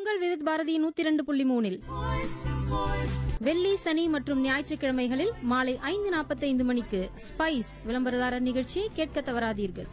உங்கள் விவித் பாரதி நூத்தி இரண்டு புள்ளி மூணில் வெள்ளி சனி மற்றும் ஞாயிற்றுக்கிழமைகளில் மாலை ஐந்து நாற்பத்தைந்து மணிக்கு ஸ்பைஸ் விளம்பரதாரர் நிகழ்ச்சியை கேட்க தவறாதீர்கள்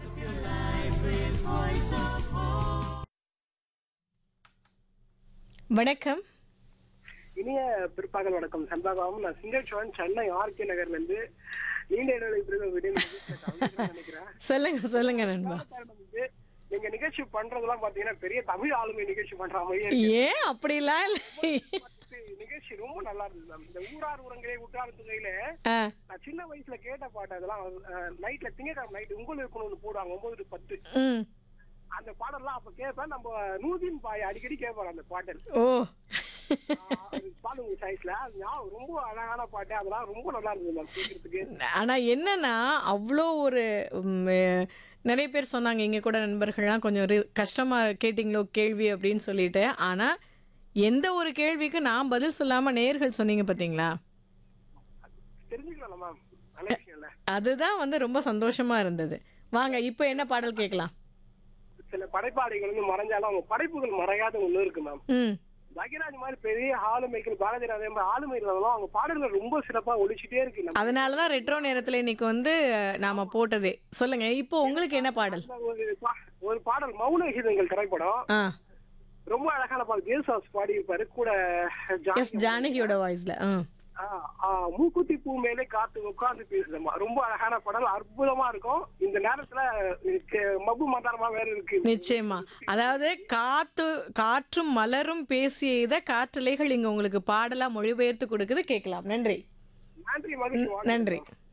வணக்கம் இனிய பிற்பகல் வணக்கம் சண்பாகம் நான் சிங்கர் சோழன் சென்னை ஆர்கே நகர்ல இருந்து நீண்ட இடைவெளி பிறகு விடிய நினைக்கிறேன் சொல்லுங்க சொல்லுங்க நண்பா காரணம் வந்து நீங்க நிகழ்ச்சி பண்றதெல்லாம் பாத்தீங்கன்னா பெரிய தமிழ் ஆளுமை நிகழ்ச்சி பண்ற மாதிரியே இருக்கு. ஏன் அப்படிலாம் இல்லை பத்து நிகழ்ச்சி ரொம்ப நல்லா இருந்தது மேம் இந்த ஊரார் உரங்களே உற்றார் துறையில ஆ, நான் சின்ன வயசுல கேட்ட பாட்டு அதெல்லாம் நைட்ல திங்கக்கிழமை நைட் உங்களுக்கு ஒண்ணு போடுவாங்க ஒன்பது to பத்து ம் அந்த பாடல்லாம் அப்ப கேட்பேன் நம்ம நூதின் பாய் அடிக்கடி கேட்பாரு அந்த பாடல் ஓ ஆஹ் அது பாடுங்க சைஸ்ல அது ஞாபகம் ரொம்ப அழகான பாட்டு அதெல்லாம் ரொம்ப நல்லா இருந்தது மேம் கேட்கறதுக்கு ஆனா என்னன்னா அவ்வளோ ஒரு ம், அஹ், நிறைய பேர் சொன்னாங்க இங்க கூட நண்பர்கள்லாம் கொஞ்சம் ரி- கஷ்டமா கேட்டிங்களோ கேள்வி அப்படின்னு சொல்லிட்டு ஆனா எந்த ஒரு கேள்விக்கு நான் பதில் சொல்லாம நேர்கள் சொன்னீங்க பாத்தீங்களா தெரிஞ்சுக்கலாம் மேம் நல்ல விஷயம் இல்ல அதுதான் வந்து ரொம்ப சந்தோஷமா இருந்தது வாங்க இப்போ என்ன பாடல் கேட்கலாம் சில படைப்பாளிகள் வந்து மறைஞ்சாலும் அவங்க படைப்புகள் மறையாத ஒண்ணு இருக்கு மேம் ம் பாக்யராஜ் மாதிரி பெரிய ஆளுமைகள் பாரதி ராஜா மாதிரி ஆளுமை இருந்தாலும் அவங்க பாடல்கள் ரொம்ப சிறப்பா ஒழிச்சிட்டே இருக்கு நம்ம அதனால தான் ரெட்ரோ நேரத்தில் இன்னைக்கு வந்து அஹ், நாம போட்டதே சொல்லுங்க இப்போ உங்களுக்கு என்ன பாடல் ஒரு பா- ஒரு பாடல் மௌன கீதங்கள் திரைப்படம் ஆ ரொம்ப அழகான பாடல் ஜேசாஸ் பாடி இருப்பாரு கூட எஸ் ஜானகியோட வாய்ஸ்ல ஆ ஆ, ஆ, மூக்குத்தி பூ மேலே காத்து உட்கார்ந்து பேசுதம்மா ரொம்ப அழகான பாடல் அற்புதமா இருக்கும் இந்த நேரத்துல எனக்கு மப்பு மந்தாரமா வேற இருக்கு நிச்சயமா அதாவது காத்து காற்றும் மலரும் பேசிய இதை காற்றலைகள் இங்க உங்களுக்கு பாடலா மொழிபெயர்த்து கொடுக்குது கேட்கலாம் நன்றி நன்றி மகிழ்ச்சி வாழ்த்துக்கள். நன்றி